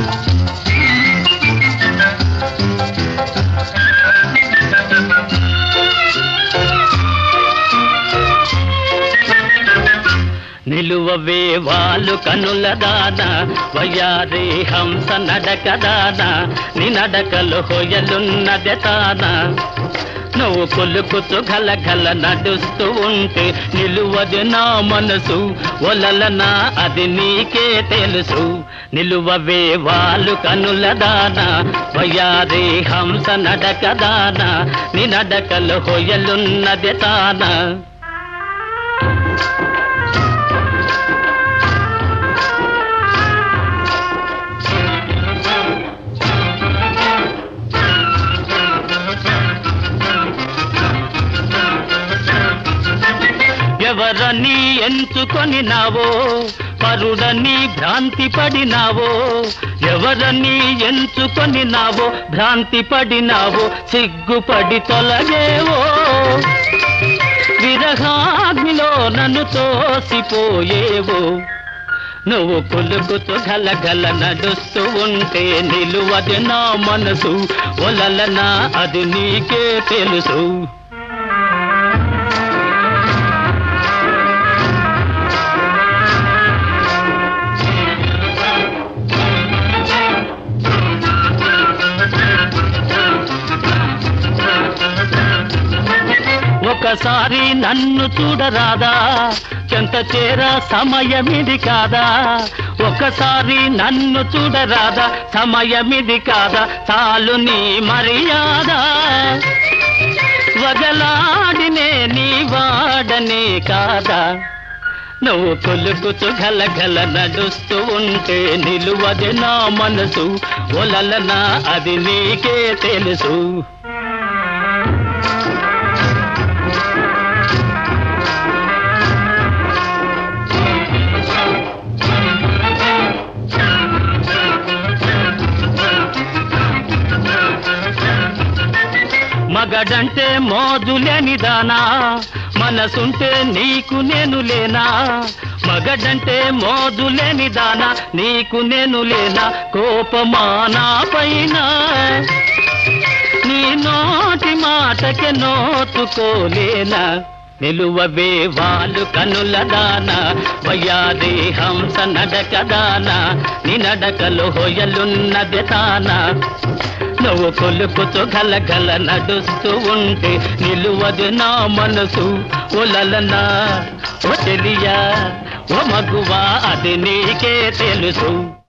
నిలువవే వాళ్ళు కనుల దాన వయ్యారి హంస నడక దాన నీ నడకలు హొయలున్నదె తాన నువ్వు కొలుకుతూ గల గల నడుస్తూ ఉంటే నిలువది నా మనసు ఒలలనా అది నీకే తెలుసు నిలువవే వాళ్ళు కనుల దాన వయ్యారి హంస నడక దాన నీ నడకలు హొయలున్నదె తానా ఎవరని ఎంచుకొని నావో పరుడని భ్రాంతి పడినావో ఎవరని ఎంచుకొని నావో భ్రాంతి పడినావో సిగ్గుపడి తొలగేవో విరహాగ్నిలో నన్ను తోసిపోయేవో నువ్వు కొలుకుతూ గలగల నడుస్తూ ఉంటే నిలువది నా మనసు ఒలలనా అది నీకే తెలుసు ఒకసారి నన్ను చూడరాదా చెంత చేర సమయమిది కాదా ఒకసారి నన్ను చూడరాదా సమయమిది కాదా చాలు నీ మర్యాద వగలాడినే నీ వాడనే కాదా నువ్వు కొలుకుతూ గలగల నడుస్తూ ఉంటే నిలువది నా మనసు ఒలలనా అది నీకే తెలుసు మగడంటే మోదులేని దానా మనసుంటే నీకు నేను లేనా మగడంటే మోదులేని దానా నీకు నేను లేనా కోపమానా పైన నీ నోటి మాటకి నోచుకోలేనా నిలువవే వాళ్ళు కనుల దాన వయ్యాది హంస నడక దాన నీ నడకలు హొయలున్నది తానా నువ్వు కొలుకుతూ గలగల నడుస్తూ ఉంటే నిలువదు నా మనసు ఒలలనా ఓ తెలియా ఓ మగువా అది నీకే తెలుసు